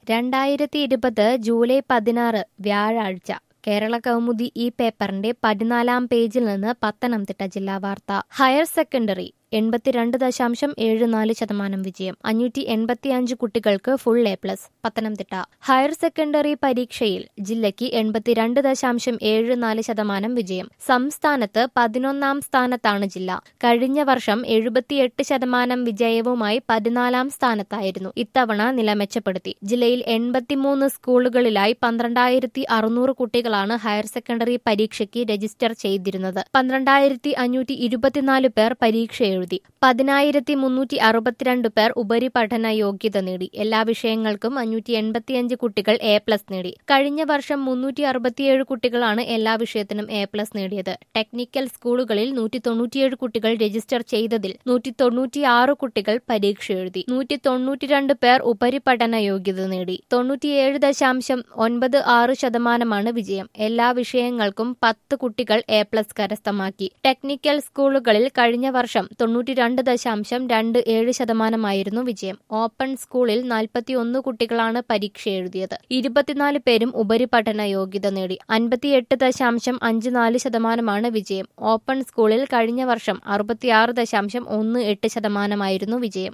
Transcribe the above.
രണ്ടായിരത്തി ഇരുപത് ജൂലൈ പതിനാറ് വ്യാഴാഴ്ച കേരള കൗമുദി ഈ പേപ്പറിന്റെ പതിനാലാം പേജിൽ നിന്ന് പത്തനംതിട്ട ജില്ലാ വാർത്ത ഹയർ സെക്കൻഡറി എൺപത്തിരണ്ട് ദശാംശം ഏഴ് നാല് ശതമാനം വിജയം അഞ്ഞൂറ്റി എൺപത്തിയഞ്ച് കുട്ടികൾക്ക് full A plus Pathanamthitta higher secondary പരീക്ഷയിൽ ജില്ലയ്ക്ക് എൺപത്തിരണ്ട് ദശാംശം ഏഴ് നാല് ശതമാനം വിജയം സംസ്ഥാനത്ത് പതിനൊന്നാം സ്ഥാനത്താണ് ജില്ല കഴിഞ്ഞ വർഷം എഴുപത്തിയെട്ട് ശതമാനം വിജയവുമായി പതിനാലാം സ്ഥാനത്തായിരുന്നു ഇത്തവണ നില മെച്ചപ്പെടുത്തി ജില്ലയിൽ എൺപത്തിമൂന്ന് സ്കൂളുകളിലായി പന്ത്രണ്ടായിരത്തി അറുന്നൂറ് കുട്ടികളാണ് ഹയർ സെക്കൻഡറി പരീക്ഷയ്ക്ക് രജിസ്റ്റർ ചെയ്തിരുന്നത് പന്ത്രണ്ടായിരത്തി അഞ്ഞൂറ്റി ഇരുപത്തിനാല് പേർ പരീക്ഷ എഴുതി പതിനായിരത്തി മുന്നൂറ്റി അറുപത്തിരണ്ട് പേർ ഉപരിപഠന യോഗ്യത നേടി എല്ലാ വിഷയങ്ങൾക്കും അഞ്ഞൂറ്റി എൺപത്തിയഞ്ച് കുട്ടികൾ എ പ്ലസ് നേടി കഴിഞ്ഞ വർഷം മുന്നൂറ്റി അറുപത്തിയേഴ് കുട്ടികളാണ് എല്ലാ വിഷയത്തിനും എ പ്ലസ് നേടിയത് ടെക്നിക്കൽ സ്കൂളുകളിൽ നൂറ്റി തൊണ്ണൂറ്റിയേഴ് കുട്ടികൾ രജിസ്റ്റർ ചെയ്തതിൽ നൂറ്റി തൊണ്ണൂറ്റിയാറ് കുട്ടികൾ പരീക്ഷ എഴുതി നൂറ്റി തൊണ്ണൂറ്റിരണ്ട് പേർ ഉപരിപഠന യോഗ്യത നേടി തൊണ്ണൂറ്റിയേഴ് ദശാംശം ഒൻപത് ആറ് ശതമാനമാണ് വിജയം എല്ലാ വിഷയങ്ങൾക്കും പത്ത് കുട്ടികൾ എ പ്ലസ് കരസ്ഥമാക്കി ടെക്നിക്കൽ സ്കൂളുകളിൽ കഴിഞ്ഞ വർഷം തൊണ്ണൂറ്റിരണ്ട് ദശാംശം രണ്ട് ഏഴ് ശതമാനമായിരുന്നു വിജയം ഓപ്പൺ സ്കൂളിൽ നാൽപ്പത്തിയൊന്ന് കുട്ടികളാണ് പരീക്ഷ എഴുതിയത് ഇരുപത്തിനാല് പേരും ഉപരിപഠന യോഗ്യത നേടി അൻപത്തിയെട്ട് ദശാംശം അഞ്ച് നാല് ശതമാനമാണ് വിജയം ഓപ്പൺ സ്കൂളിൽ കഴിഞ്ഞ വർഷം അറുപത്തിയാറ് ദശാംശം ഒന്ന് എട്ട് ശതമാനമായിരുന്നു വിജയം